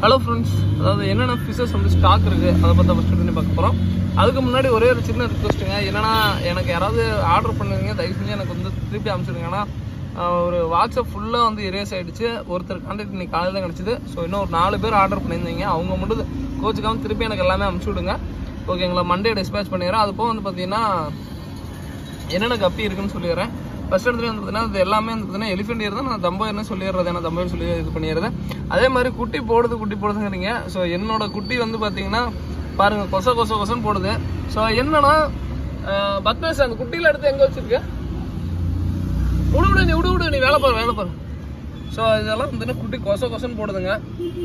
hello friends அதாவது என்னென்ன fishes வந்து ஸ்டாக் இருக்கு அதை பற்றி ஃபஸ்ட் பண்ணி பார்க்க போகிறோம் அதுக்கு முன்னாடி ஒரே ஒரு சின்ன ரிக்வஸ்ட்டுங்க என்னன்னா எனக்கு யாராவது ஆர்டர் பண்ணுவீங்க தயவு செஞ்சு எனக்கு வந்து திருப்பி அனுப்பிச்சிடுங்க ஏன்னா ஆஹ், ஒரு வாட்ஸ்அப் ஃபுல்லாக வந்து எரேஸ் ஆயிடுச்சு ஒருத்தர் கான்டாக்ட் இன்னைக்கு காலையில் தான் கிடச்சிது ஸோ இன்னும் ஒரு நாலு பேர் ஆர்டர் பண்ணியிருந்தீங்க அவங்க மட்டும் கோச்சுக்காம திருப்பி எனக்கு எல்லாமே அனுப்பிச்சி விடுங்க ஓகேங்களா மண்டே டிஸ்பேச் பண்ணிடுறேன் அது போக வந்து பார்த்தீங்கன்னா என்னென்ன கப்பி இருக்குன்னு சொல்லிடுறேன் ஃபர்ஸ்ட் இடத்துல வந்து பார்த்தீங்கன்னா இது எல்லாமே வந்து பார்த்தீங்கன்னா எலிஃபென்ட் இயர் தான் நான் தம்போயர்னு சொல்லிடுறது ஏன்னா தம்போயர் சொல்லி இது பண்ணிடுறது அதே மாதிரி குட்டி போடுது குட்டி போடுதுங்கிறீங்க ஸோ என்னோட குட்டி வந்து பார்த்தீங்கன்னா பாருங்க கொச கொச கொசன்னு போடுது ஸோ என்னன்னா பத்மேஷ் அந்த குட்டியில எடுத்து எங்கே வச்சிருக்க விடு விடு நீ விடு விடு நீ வேலை பாரு வேலை பாரு ஸோ இதெல்லாம் வந்து குட்டி கொச கொசன்னு போடுதுங்க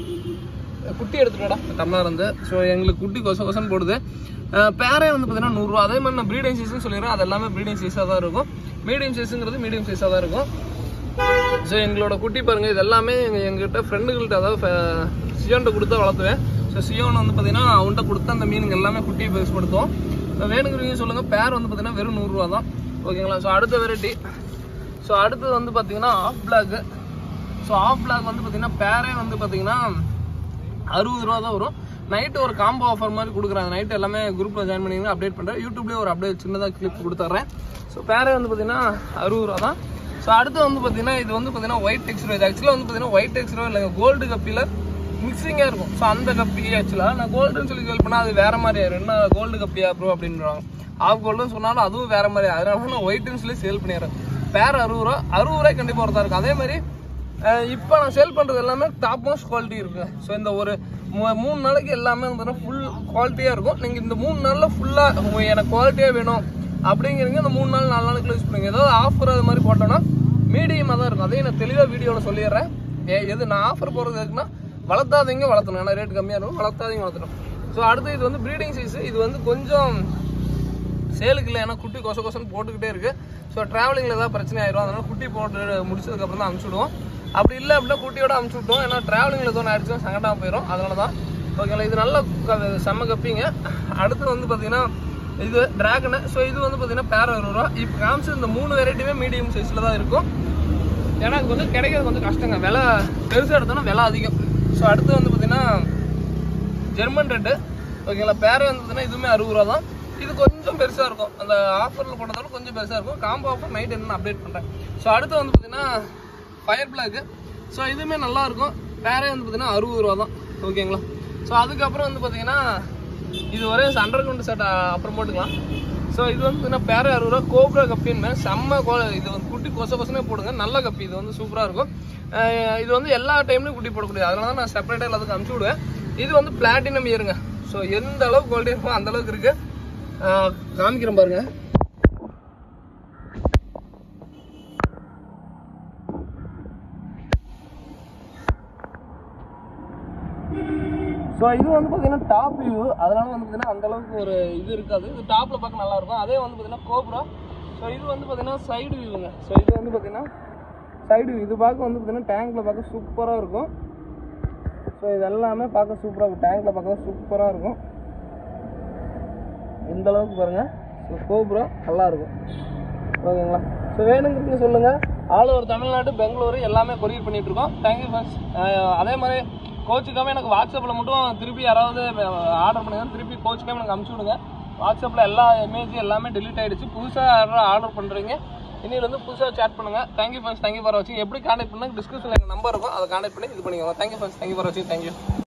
குட்டி எடுத்துக்கடா டம்ளர் இருந்து ஸோ எங்களுக்கு குட்டி கொச கொசன்னு போடுது அஹ் பேரே வந்து பார்த்தீங்கன்னா நூறுரூவா அதே மாதிரி நான் ப்ரீடிங் சைஸ்னு சொல்லிடுறேன் அது எல்லாமே ப்ரீடிங் சைஸாக தான் இருக்கும் மீடியம் சைஸுங்கிறது மீடியம் சைஸாக தான் இருக்கும் ஸோ எங்களோட குட்டி பாருங்க இது எல்லாமே எங்க எங்ககிட்ட ஃப்ரெண்டுகள்கிட்ட அதாவது சியோன்ட்ட கொடுத்தா வளர்த்துவேன் ஸோ சியோன் வந்து பார்த்தீங்கன்னா அவன்கிட்ட கொடுத்த அந்த மீனுங்க எல்லாமே குட்டியை பெருசுப்படுத்துவோம் வேணுங்கிறவங்க சொல்லுங்க பேர் வந்து பார்த்தீங்கன்னா வெறும் நூறுரூவா தான் ஓகேங்களா ஸோ அடுத்த வெரைட்டி ஸோ அடுத்தது வந்து பார்த்தீங்கன்னா off black so off black வந்து பார்த்தீங்கன்னா பேரே வந்து பார்த்தீங்கன்னா அறுபது ரூபா தான் வரும் நைட்டு ஒரு காம்போ ஆஃபர் மாதிரி கொடுக்குறாங்க நைட் எல்லாமே குரூப்பில் ஜாயின் பண்ணிங்கன்னா அப்டேட் பண்ணுறேன் யூடியூப்லேயே ஒரு அப்டேட் சின்னதாக கிளிப் கொடுத்துட்றேன் ஸோ பேரே வந்து பார்த்தீங்கன்னா அறுபது ரூபா தான் ஸோ அடுத்து வந்து பார்த்தீங்கன்னா இது வந்து பார்த்தீங்கன்னா ஒயிட் டெக்ஸ்ரோ இது ஆக்சுவலாக வந்து பார்த்தீங்கன்னா ஒயிட் டெக்ஸ்ரோ இல்லைங்க கோல்டு கப்பியில் மிக்சிங்காக இருக்கும் ஸோ அந்த கப்பி ஆக்சுவலாக நான் கோல்டுன்னு சொல்லி சேல் பண்ணால் அது வேற மாதிரி ஆயிரும் என்ன கோல்டு கப்பியா ப்ரோ அப்படின்றாங்க ஆஃப் கோல்டுன்னு சொன்னாலும் அதுவும் வேற மாதிரி அதனால நான் ஒயிட்னு சொல்லி சேல் பண்ணிடுறேன் பேர் அறுபது ரூபா அறுபது ரூபாய் கண்டிப்பாக ஒருத்தா இருக்கும் அதே மாதிரி இப்போ நான் சேல் பண்ணுறது எல்லாமே டாப் மோஸ்ட் குவாலிட்டி இருக்கு ஸோ இந்த ஒரு மூ- மூணு நாளைக்கு எல்லாமே வந்து ஃபுல் குவாலிட்டியாக இருக்கும் நீங்கள் இந்த மூணு நாளில் ஃபுல்லாக எனக்கு குவாலிட்டியாக வேணும் அப்படிங்கிறீங்க இந்த மூணு நாள் நாலு நாளுக்குள்ள யூஸ் பண்ணுங்க ஏதாவது ஆஃபர் அது மாதிரி போட்டோன்னா மீடியமாக தான் இருக்கும் அதையும் நான் தெளிவாக வீடியோவில் சொல்லிடுறேன் ஏ எது நான் ஆஃபர் போகிறது எதுக்குன்னா வளர்த்தாதீங்க வளர்த்தணும் ஏன்னா ரேட் கம்மியாக இருக்கும் வளர்த்தாதீங்க வளர்த்தணும் ஸோ அடுத்து இது வந்து ப்ரீடிங் சைஸ் இது வந்து கொஞ்சம் சேலுக்கு இல்லை ஏன்னா குட்டி கொச கொசன்னு போட்டுக்கிட்டே இருக்கு ஸோ ட்ராவலிங்கில் ஏதாவது பிரச்சனை ஆயிரும் அதனால குட்டி போட்டு முடிச்சதுக்கப்புறம் தான் அனுப்பிச்சு விடுவோம் அப்படி இல்லை அப்படின்னா குட்டியோட அனுப்பிச்சு விட்டோம் ஏன்னா ட்ராவலிங்கில் எதுவும் ஆயிடுச்சுன்னா சங்கடமாக போயிடும் அதனால தான் ஓகேங்களா இது நல்ல க- செம்ம கப்பிங்க அடுத்து வந்து பார்த்தீங்கன்னா இது டிராகனு ஸோ இது வந்து பார்த்தீங்கன்னா பேர அறுபது ரூபா இப்போ காமிச்சு இந்த மூணு வெரைட்டியுமே மீடியம் சைஸில் தான் இருக்கும் ஏன்னா இது கொஞ்சம் கிடைக்கிறது கொஞ்சம் கஷ்டங்க விலை பெருசாக எடுத்தோம்னா விலை அதிகம் ஸோ அடுத்து வந்து பார்த்தீங்கன்னா ஜெர்மன் ரெட்டு ஓகேங்களா பேர் வந்ததுன்னா இதுவுமே அறுபது ரூபா தான் இது கொஞ்சம் பெருசாக இருக்கும் அந்த ஆஃபரில் போட்டதால கொஞ்சம் பெருசாக இருக்கும் காம்போ ஆஃபர் நைட் என்ன அப்டேட் பண்ணுறேன் ஸோ அடுத்து வந்து பார்த்தீங்கன்னா ஃபயர் பிளாக் ஸோ இதுவுமே நல்லா இருக்கும் பேரே வந்து பார்த்தீங்கன்னா அறுபது ரூபா தான் ஓகேங்களா ஸோ அதுக்கப்புறம் வந்து பார்த்தீங்கன்னா இது ஒரே அண்டர் கிரவுண்ட் செட் அப்புறம் போட்டுக்கலாம் ஸோ இது வந்து பார்த்தீங்கன்னா பேரே அறுபது ரூபா கோப்ரா கப்பின்னு செம்ம கோ இது வந்து குட்டி கொச கொசனே போடுங்க நல்ல கப்பி இது வந்து சூப்பராக இருக்கும் அஹ் இது வந்து எல்லா டைம்லையும் குட்டி போடக்கூடியது அதனால தான் நான் செப்பரேட்டாக எல்லாத்துக்கும் அனுப்பிச்சி விடுவேன் இது வந்து பிளாட்டினம் இயருங்க ஸோ எந்த அளவுக்கு குவாலிட்டி இருக்கோ அந்த அளவுக்கு இருக்கு அஹ் காமிக்கிறேன் பாருங்க ஸோ இது வந்து பார்த்தீங்கன்னா டாப் வியூ அதனால வந்து பார்த்தீங்கன்னா அந்த அளவுக்கு ஒரு இது இருக்காது இது டாப்பில் பார்க்க நல்லா இருக்கும் அதே வந்து பார்த்தீங்கன்னா கோப்ரா ஸோ இது வந்து பார்த்தீங்கன்னா சைடு வியூங்க ஸோ இது வந்து பார்த்தீங்கன்னா சைடு வியூ இது பார்க்க வந்து பார்த்தீங்கன்னா டேங்க்ல பார்க்க சூப்பராக இருக்கும் ஸோ இது எல்லாமே பார்க்க சூப்பராக இருக்கும் டேங்க்ல பார்க்க சூப்பராக இருக்கும் இந்த அளவுக்கு பாருங்க ஸோ கோப்ரா நல்லா இருக்கும் ஓகேங்களா ஸோ வேணுங்கிறீங்க சொல்லுங்க ஆல் ஓவர் தமிழ்நாடு பெங்களூரு எல்லாமே கொரியர் பண்ணிட்டு இருக்கோம் தேங்க்யூ ஃப்ரெண்ட்ஸ் அதே மாதிரி கோச்சுக்காம எனக்கு வாட்ஸ்அப்பில் மட்டும் திருப்பி யாராவது ஆர்டர் பண்ணுங்க திருப்பி கோச்சுக்காம எனக்கு அனுப்பிச்சி விடுங்க வாட்ஸ்அப்பில் எல்லா இமேஜ் எல்லாமே delete ஆயிடுச்சு புதுசாக யாரும் ஆர்டர் பண்ணுறீங்க இன்னிலேருந்து புதுசாக சேட் பண்ணுங்க தேங்க்யூ ஃப்ரெண்ட்ஸ் தேங்க்யூ ஃபார் வாட்சிங் எப்படி கான்டாக்ட் பண்ணுங்க டிஸ்கிரிப்ஷனில் எங்கள் நம்பர் இருக்கும் அதை கான்டாக்ட் பண்ணி இது பண்ணிக்கோங்க தேங்க்யூ ஃப்ரெண்ட்ஸ் தேங்க்யூ ஃபார் வாட்சிங் தேங்க்யூ